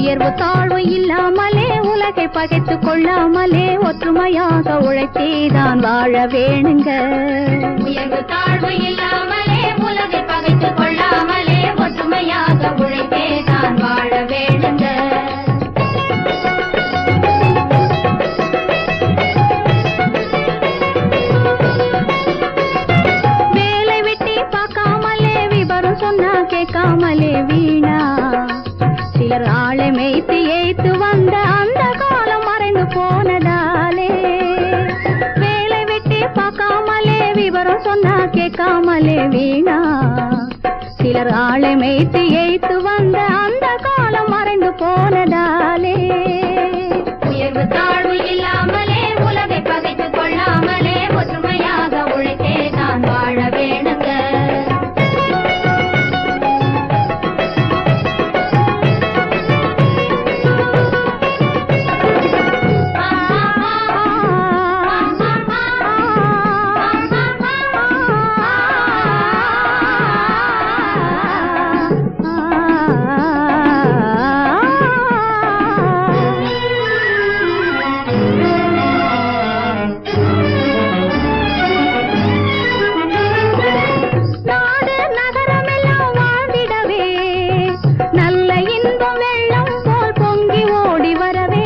உயர்வு தாழ்வு இல்லாமலே உலகை பகைத்து கொள்ளாமலே ஒற்றுமையாக உழைத்தேதான் வாழ வேணுங்க உயர்வு தாழ்வு இல்லாமலே உலகை பகைத்து கொள்ளாமலே ஒற்றுமையாக உழைத்தே தான் வாழ வேணுங்க வேலை வெட்டி பார்க்காமலே விவரம் சொன்னா கேட்காமலே வீணா சிலர் ஆளை மேய்த்து ஏய்த்து வந்த அந்த காலம் மறைந்து போனதாலே வேலை வெட்டி பார்க்காமலே விவரம் சொன்னா கேட்காமலே வீணா சிலர் ஆளை மேய்த்து ஏய்த்து வந்த அந்த காலம் மறைந்து போனதாலே உயர்வு தாழ்வு இல்லாமலே உலகை பகைத்து கொள்ளாமலே ஒற்றுமையாக உழைத்தே தான் வாழ வேணுங்க நாடு நகரமெல்லாம் வாழ்ந்திடவே நல்ல இன்பம் வெள்ளம் போல் பொங்கி ஓடி வரவே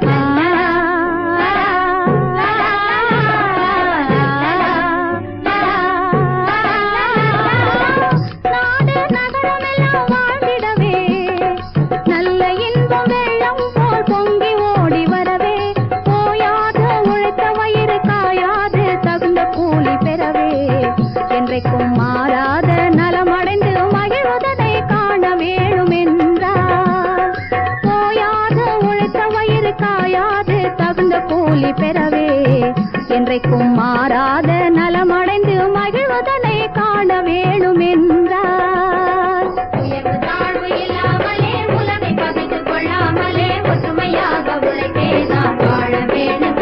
நாடு நகரமெல்லாம் வாழ்ந்திடவே நல்ல இன்பம் வெள்ளம் போல் பொங்கி ஓடி வரவே போயாது உழைத்த வயிறு காயாது தகுந்த கூலி பெறவே என்றைக்கும் மாறாத நலமடைந்து மகிழ்வதனை காண வேணும் என்றார் போயாது உழைத்த வயிறு காயாது தகுந்த கூலி பெறவே என்றைக்கும் மாறாத நலமடைந்து மகிழ்வதனை காண வேணும் என்றார் உயர்வு தாழ்வு இல்லாமலே உலகை பகைத்து கொள்ளாமலே ஒற்றுமையாக உழைத்தே தான் வாழ வேணுங்க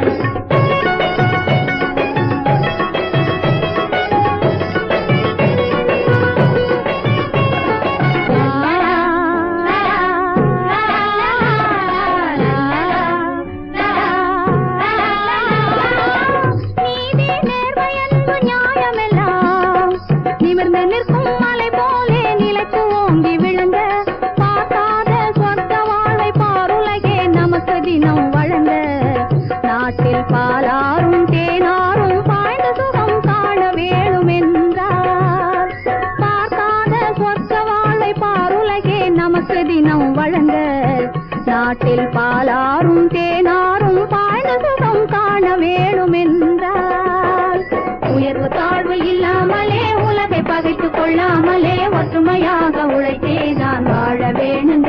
நீதி நேர்மை அன்பு நியாயமெல்லாம் நிமிர்ந்து நிற்கும் மலை போலே நிலைத்து ஓங்கி விழுந்த பார்க்காத சொர்க்க வாழ்வை பாருலகே நமக்கு தினம் வழங்க நாட்டில் பாலாரும் தேனாரும் பாய்ந்த சுகம் காண வேணும் என்றார் பார்க்காத சொர்க்க வாழ்வை பாருலகே நமக்கு தினம் வழங்க நாட்டில் பாலாரும் தேனாரும் பாய்ந்த சுகம் காண வேணும் என்றார் உயர்வு தாழ்வு இல்லாமலே உலகை பகைத்து கொள்ளாமலே ஒற்றுமையாக உழைத்தேதான் வாழ வேணும்